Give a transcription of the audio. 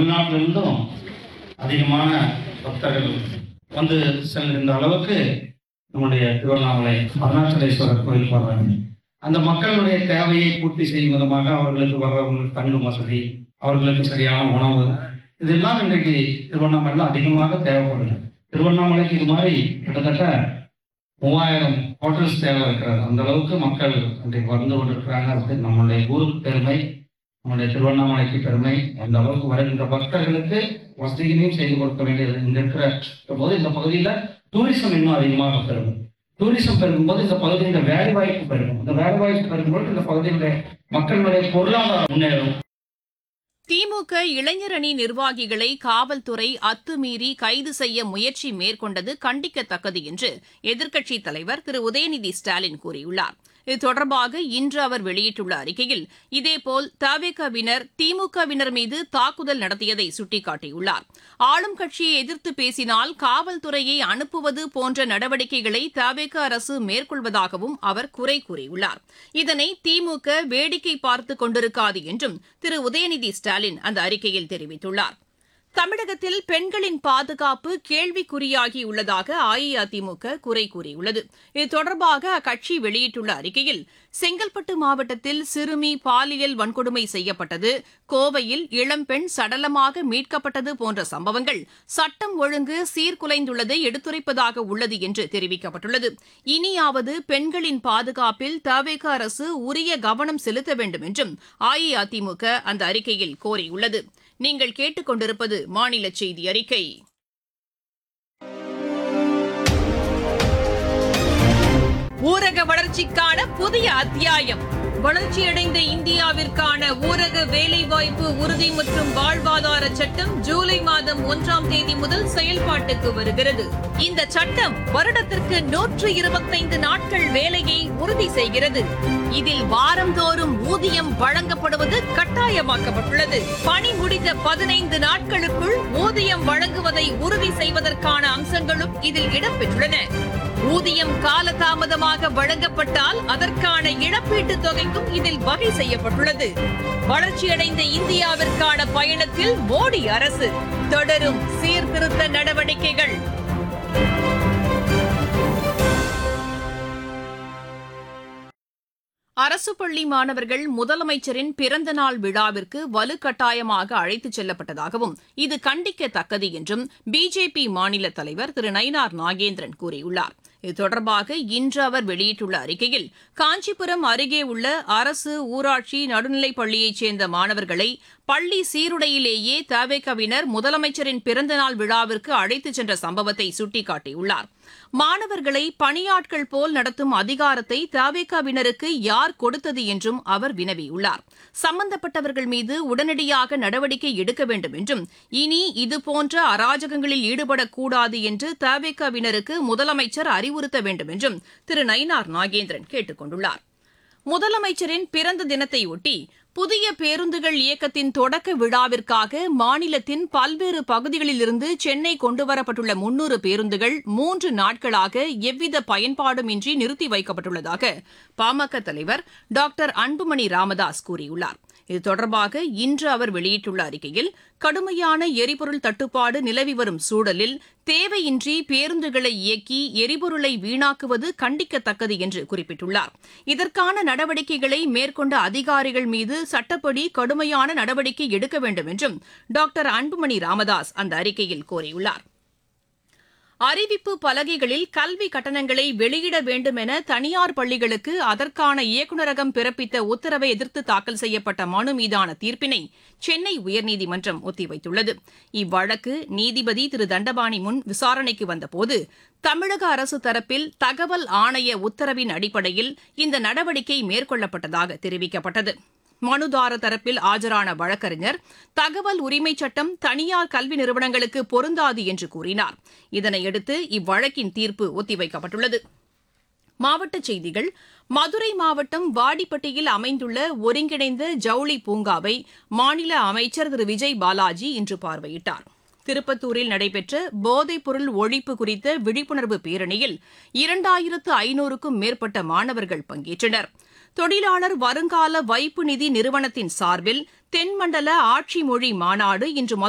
தமிழ்நாட்டிலிருந்தும் அதிகமான பக்தர்கள் வந்து செல்கின்ற அளவுக்கு நம்முடைய திருவண்ணாமலை அருணாச்சலேஸ்வரர் கோயில் வர்றாங்க அந்த மக்களுடைய தேவையை பூர்த்தி செய்யும் விதமாக அவர்களுக்கு வர்றவங்களுக்கு தங்கும் வசதி அவர்களுக்கு சரியான உணவு இதெல்லாம் இன்றைக்கு திருவண்ணாமலையில் அதிகமாக தேவைப்படுது திருவண்ணாமலைக்கு இது மாதிரி கிட்டத்தட்ட மூவாயிரம் ஹோட்டல்ஸ் தேவை இருக்கிறது அந்த அளவுக்கு மக்கள் இன்றைக்கு வந்து கொண்டிருக்கிறாங்க அது நம்மளுடைய ஊருக்கு பெருமை நம்முடைய திருவண்ணாமலைக்கு பெருமை அந்த அளவுக்கு வருகின்ற பக்தர்களுக்கு வசதிகளையும் செய்து கொடுக்க வேண்டியது இங்க இருக்கிற போது இந்த பகுதியில டூரிசம் இன்னும் அதிகமாக பெருகும் டூரிசம் பெருகும்போது இந்த பகுதியில் வேலை வாய்ப்பு பெருகும் இந்த வேலை வாய்ப்பு பெருகும்போது இந்த பகுதியில மக்களுடைய பொருளாதாரம் முன்னேறும் திமுக இளைஞரணி நிர்வாகிகளை காவல்துறை அத்துமீறி கைது செய்ய முயற்சி மேற்கொண்டது கண்டிக்கத்தக்கது என்று எதிர்க்கட்சித் தலைவர் திரு உதயநிதி ஸ்டாலின் கூறியுள்ளார் இது தொடர்பாக இன்று அவர் வெளியிட்டுள்ள அறிக்கையில் இதேபோல் தவிகவினர் திமுகவினர் மீது தாக்குதல் நடத்தியதை சுட்டிக்காட்டியுள்ளார் ஆளும் கட்சியை எதிர்த்து பேசினால் காவல்துறையை அனுப்புவது போன்ற நடவடிக்கைகளை தவிக அரசு மேற்கொள்வதாகவும் அவர் குறை கூறியுள்ளார் இதனை திமுக வேடிக்கை பார்த்துக் கொண்டிருக்காது என்றும் திரு உதயநிதி ஸ்டாலின் அந்த அறிக்கையில் தெரிவித்துள்ளார் தமிழகத்தில் பெண்களின் பாதுகாப்பு கேள்விக்குறியாகியுள்ளதாக அஇஅதிமுக குறை கூறியுள்ளது இது தொடர்பாக அக்கட்சி வெளியிட்டுள்ள அறிக்கையில் செங்கல்பட்டு மாவட்டத்தில் சிறுமி பாலியல் வன்கொடுமை செய்யப்பட்டது கோவையில் இளம்பெண் சடலமாக மீட்கப்பட்டது போன்ற சம்பவங்கள் சட்டம் ஒழுங்கு சீர்குலைந்துள்ளதை எடுத்துரைப்பதாக உள்ளது என்று தெரிவிக்கப்பட்டுள்ளது இனியாவது பெண்களின் பாதுகாப்பில் தவேக அரசு உரிய கவனம் செலுத்த வேண்டும் என்றும் அஇஅதிமுக அந்த அறிக்கையில் கோரியுள்ளது நீங்கள் கேட்டுக்கொண்டிருப்பது மாநில செய்தி அறிக்கை ஊரக வளர்ச்சிக்கான புதிய அத்தியாயம் வளர்ச்சியடைந்த இந்தியாவிற்கான ஊரக வேலைவாய்ப்பு உறுதி மற்றும் வாழ்வாதார சட்டம் ஜூலை மாதம் ஒன்றாம் தேதி முதல் செயல்பாட்டுக்கு வருகிறது இந்த சட்டம் வருடத்திற்கு நூற்று இருபத்தைந்து நாட்கள் வேலையை உறுதி செய்கிறது இதில் வாரந்தோறும் ஊதியம் வழங்கப்படுவது கட்டாயமாக்கப்பட்டுள்ளது பணி முடிந்த பதினைந்து நாட்களுக்குள் ஊதியம் வழங்குவதை உறுதி செய்வதற்கான அம்சங்களும் இதில் இடம்பெற்றுள்ளன ஊதியம் காலதாமதமாக வழங்கப்பட்டால் அதற்கான இழப்பீட்டுத் தொகைக்கும் இதில் வகை செய்யப்பட்டுள்ளது வளர்ச்சியடைந்த இந்தியாவிற்கான பயணத்தில் மோடி அரசு தொடரும் சீர்திருத்த நடவடிக்கைகள் அரசு பள்ளி மாணவர்கள் முதலமைச்சரின் பிறந்தநாள் விழாவிற்கு வலுக்கட்டாயமாக அழைத்துச் செல்லப்பட்டதாகவும் இது கண்டிக்கத்தக்கது என்றும் பிஜேபி மாநில தலைவர் திரு நயினார் நாகேந்திரன் கூறியுள்ளார் இது தொடர்பாக இன்று அவர் வெளியிட்டுள்ள அறிக்கையில் காஞ்சிபுரம் அருகே உள்ள அரசு ஊராட்சி நடுநிலைப் பள்ளியைச் சேர்ந்த மாணவர்களை பள்ளி சீருடையிலேயே தவேகவினர் முதலமைச்சரின் பிறந்தநாள் விழாவிற்கு அழைத்துச் சென்ற சம்பவத்தை சுட்டிக்காட்டியுள்ளார் மாணவர்களை பணியாட்கள் போல் நடத்தும் அதிகாரத்தை தவேகவினருக்கு யார் கொடுத்தது என்றும் அவர் வினவியுள்ளார் சம்பந்தப்பட்டவர்கள் மீது உடனடியாக நடவடிக்கை எடுக்க வேண்டும் என்றும் இனி இதுபோன்ற அராஜகங்களில் ஈடுபடக்கூடாது என்று தவேகவினருக்கு முதலமைச்சர் அறிவுறுத்த வேண்டும் என்றும் திரு நயினார் நாகேந்திரன் கேட்டுக் கொண்டுள்ளார் முதலமைச்சரின் பிறந்த தினத்தையொட்டி புதிய பேருந்துகள் இயக்கத்தின் தொடக்க விழாவிற்காக மாநிலத்தின் பல்வேறு பகுதிகளிலிருந்து சென்னை கொண்டுவரப்பட்டுள்ள முன்னூறு பேருந்துகள் மூன்று நாட்களாக எவ்வித பயன்பாடுமின்றி நிறுத்தி வைக்கப்பட்டுள்ளதாக பாமக தலைவர் டாக்டர் அன்புமணி ராமதாஸ் கூறியுள்ளார் இது தொடர்பாக இன்று அவர் வெளியிட்டுள்ள அறிக்கையில் கடுமையான எரிபொருள் தட்டுப்பாடு நிலவி வரும் சூழலில் தேவையின்றி பேருந்துகளை இயக்கி எரிபொருளை வீணாக்குவது கண்டிக்கத்தக்கது என்று குறிப்பிட்டுள்ளார் இதற்கான நடவடிக்கைகளை மேற்கொண்ட அதிகாரிகள் மீது சட்டப்படி கடுமையான நடவடிக்கை எடுக்க வேண்டும் என்றும் டாக்டர் அன்புமணி ராமதாஸ் அந்த அறிக்கையில் கோரியுள்ளார் அறிவிப்பு பலகைகளில் கல்வி கட்டணங்களை வெளியிட வேண்டும் என தனியார் பள்ளிகளுக்கு அதற்கான இயக்குநரகம் பிறப்பித்த உத்தரவை எதிர்த்து தாக்கல் செய்யப்பட்ட மனு மீதான தீர்ப்பினை சென்னை உயர்நீதிமன்றம் ஒத்திவைத்துள்ளது இவ்வழக்கு நீதிபதி திரு தண்டபாணி முன் விசாரணைக்கு வந்தபோது தமிழக அரசு தரப்பில் தகவல் ஆணைய உத்தரவின் அடிப்படையில் இந்த நடவடிக்கை மேற்கொள்ளப்பட்டதாக தெரிவிக்கப்பட்டது மனுதார தரப்பில் ஆஜரான வழக்கறிஞர் தகவல் உரிமைச் சட்டம் தனியார் கல்வி நிறுவனங்களுக்கு பொருந்தாது என்று கூறினார் இதனையடுத்து இவ்வழக்கின் தீர்ப்பு ஒத்திவைக்கப்பட்டுள்ளது மாவட்டச் செய்திகள் மதுரை மாவட்டம் வாடிப்பட்டியில் அமைந்துள்ள ஒருங்கிணைந்த ஜவுளி பூங்காவை மாநில அமைச்சர் திரு விஜய் பாலாஜி இன்று பார்வையிட்டார் திருப்பத்தூரில் நடைபெற்ற போதைப்பொருள் ஒழிப்பு குறித்த விழிப்புணர்வு பேரணியில் இரண்டாயிரத்து ஐநூறுக்கும் மேற்பட்ட மாணவர்கள் பங்கேற்றனர் தொழிலாளர் வருங்கால வைப்பு நிதி நிறுவனத்தின் சார்பில் தென்மண்டல ஆட்சி மொழி மாநாடு இன்று